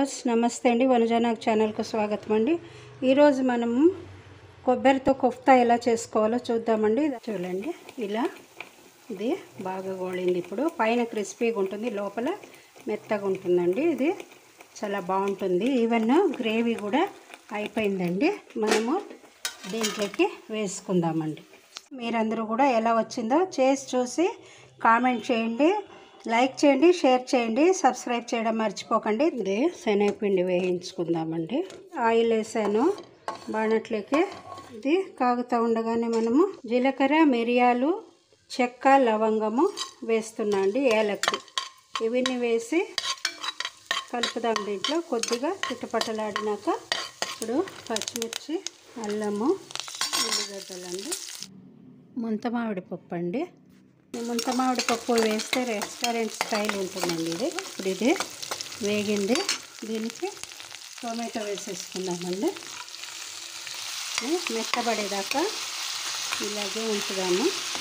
viewers నమస్తే అండి వనజానాగ్ ఛానల్కు స్వాగతం అండి ఈరోజు మనం కొబ్బరితో కొఫ్తా ఎలా చేసుకోవాలో చూద్దామండి చూడండి ఇలా ఇది బాగా గోళింది ఇప్పుడు పైన క్రిస్పీగా ఉంటుంది లోపల మెత్తగా ఉంటుందండి ఇది చాలా బాగుంటుంది ఈవెన్ గ్రేవీ కూడా అయిపోయిందండి మనము దీంట్లోకి వేసుకుందామండి మీరందరూ కూడా ఎలా వచ్చిందో చేసి చూసి కామెంట్ చేయండి లైక్ చేయండి షేర్ చేయండి సబ్స్క్రైబ్ చేయడం మర్చిపోకండి ఇది శనగపిండి వేయించుకుందామండి ఆయిల్ వేసాను బాణట్లోకి ఇది కాగుతూ ఉండగానే మనము జీలకర్ర మిరియాలు చెక్క లవంగము వేస్తున్నా అండి ఏలక్కి ఇవన్నీ వేసి కలుపుదాం దీంట్లో కొద్దిగా చుట్టుపట్టలాడినాక ఇప్పుడు పచ్చిమిర్చి అల్లము ఉల్లిగడ్డలండి ముంత మామిడి పప్పు అండి ఈ ముంత మామిడి పప్పు వేస్తే రెస్టారెంట్ స్టైల్ ఉంటుందండి ఇది ఇప్పుడు ఇది వేగింది దీనికి టొమాటో వేసేసుకుందామండి ఇది మెత్తబడేదాకా ఇలాగే ఉంచుదాము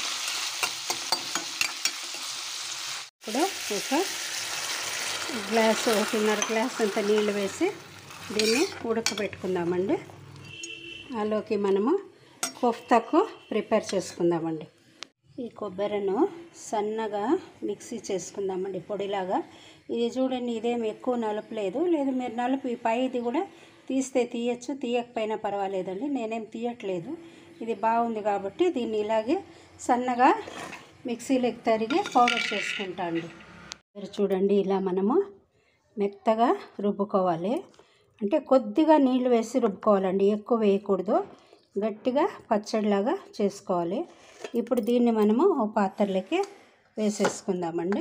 ఇప్పుడు ఒక గ్లాసు ఒకటిన్నర గ్లాస్ అంత నీళ్ళు వేసి దీన్ని ఉడకబెట్టుకుందామండి ఆలోకి మనము కోఫ్తాకు ప్రిపేర్ చేసుకుందామండి ఈ కొబ్బరిను సన్నగా మిక్సీ చేసుకుందామండి పొడిలాగా ఇది చూడండి ఇదేం ఎక్కువ నలపలేదు లేదు మీరు నలుపు ఈ పై ఇది కూడా తీస్తే తీయచ్చు తీయకపోయినా పర్వాలేదండి నేనేం తీయట్లేదు ఇది బాగుంది కాబట్టి దీన్ని ఇలాగే సన్నగా మిక్సీలోకి తరిగి పౌడర్ చేసుకుంటా అండి మీరు చూడండి ఇలా మనము మెత్తగా రుబ్బుకోవాలి అంటే కొద్దిగా నీళ్లు వేసి రుబ్బుకోవాలండి ఎక్కువ వేయకూడదు గట్టిగా పచ్చడిలాగా చేసుకోవాలి ఇప్పుడు దీన్ని మనము ఓ పాత్రలోకి వేసేసుకుందామండి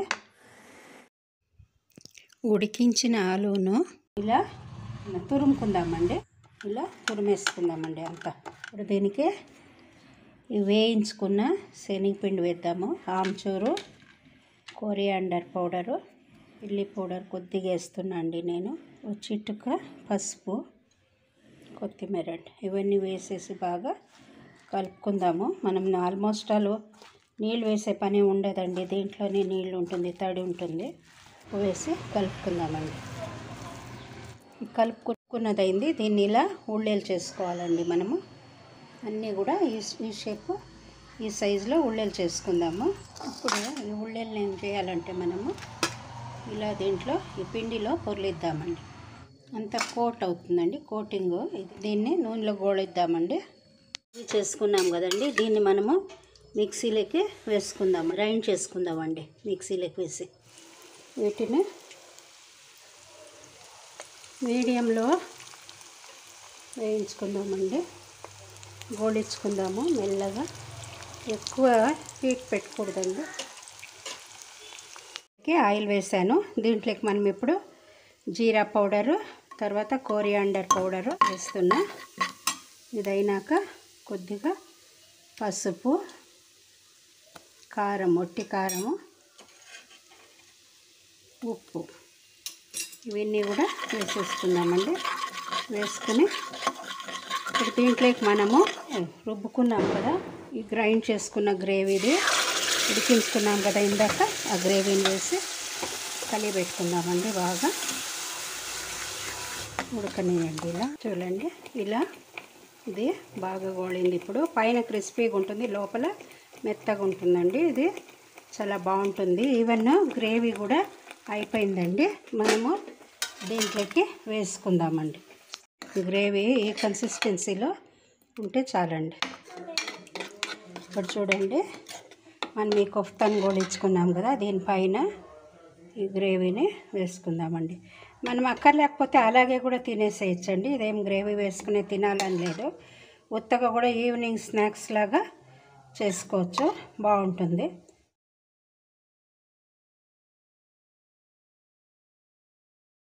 ఉడికించిన ఆలును ఇలా తురుముకుందామండి ఇలా తురిమేసుకుందామండి అంతా ఇప్పుడు దీనికి ఈ వేయించుకున్న శనగపిండి వేద్దాము ఆమ్చూరు కొరియాండర్ పౌడరు ఇల్లి పౌడర్ కొద్దిగా వేస్తున్నా అండి నేను ఓ చిటుక పసుపు కొత్తిమీర అండి ఇవన్నీ వేసేసి బాగా కలుపుకుందాము మనం ఆల్మోస్ట్ ఆల్ నీళ్ళు వేసే పని ఉండదండి దీంట్లోనే నీళ్ళు ఉంటుంది తడి ఉంటుంది వేసి కలుపుకుందామండి కలుపుకున్నది అయింది దీన్ని ఇలా ఉళ్ళేలు చేసుకోవాలండి మనము అన్నీ కూడా ఈ ఈ షేప్ ఈ సైజులో ఉళ్ళేలు చేసుకుందాము ఇప్పుడు ఈ ఉళ్ళేలు ఏం చేయాలంటే మనము ఇలా దీంట్లో ఈ పిండిలో పొర్లిద్దామండి అంత కోట్ అవుతుందండి కోటింగ్ ఇది దీన్ని నూనెలో గోళిద్దామండి ఇది చేసుకున్నాం కదండి దీన్ని మనము మిక్సీలోకి వేసుకుందాం గ్రైండ్ చేసుకుందామండి మిక్సీలోకి వేసి వీటిని మీడియంలో వేయించుకుందామండి గోళించుకుందాము మెల్లగా ఎక్కువ హీట్ పెట్టకూడదండి ఆయిల్ వేసాను దీంట్లోకి మనం ఇప్పుడు జీరా పౌడరు తర్వాత కోరియాండర్ పౌడరు వేస్తున్నా ఇదైనాక కొద్దిగా పసుపు కారం ఒట్టి కారము ఉప్పు ఇవన్నీ కూడా వేసేసుకుందామండి వేసుకుని ఇప్పుడు దీంట్లోకి మనము రుబ్బుకున్నాం కదా ఈ గ్రైండ్ చేసుకున్న గ్రేవీది ఉడికించుకున్నాం కదా ఇందాక ఆ గ్రేవీని వేసి కలిపెట్టుకుందామండి బాగా ఉడకనియండి ఇలా చూడండి ఇలా ఇది బాగా గోళింది ఇప్పుడు పైన క్రిస్పీగా ఉంటుంది లోపల మెత్తగా ఉంటుందండి ఇది చాలా బాగుంటుంది ఈవెన్ గ్రేవీ కూడా అయిపోయిందండి మనము దీంట్లోకి వేసుకుందామండి గ్రేవీ ఈ కన్సిస్టెన్సీలో ఉంటే చాలండి ఇప్పుడు చూడండి మనం ఈ కొఫ్తాను గోళించుకున్నాం కదా దీనిపైన ఈ గ్రేవీని వేసుకుందామండి మనం అక్కర్లేకపోతే అలాగే కూడా తినేసేయచ్చండి ఇదేం గ్రేవీ వేసుకునే తినాలని లేదు ఉత్తగా కూడా ఈవినింగ్ స్నాక్స్ లాగా చేసుకోవచ్చు బాగుంటుంది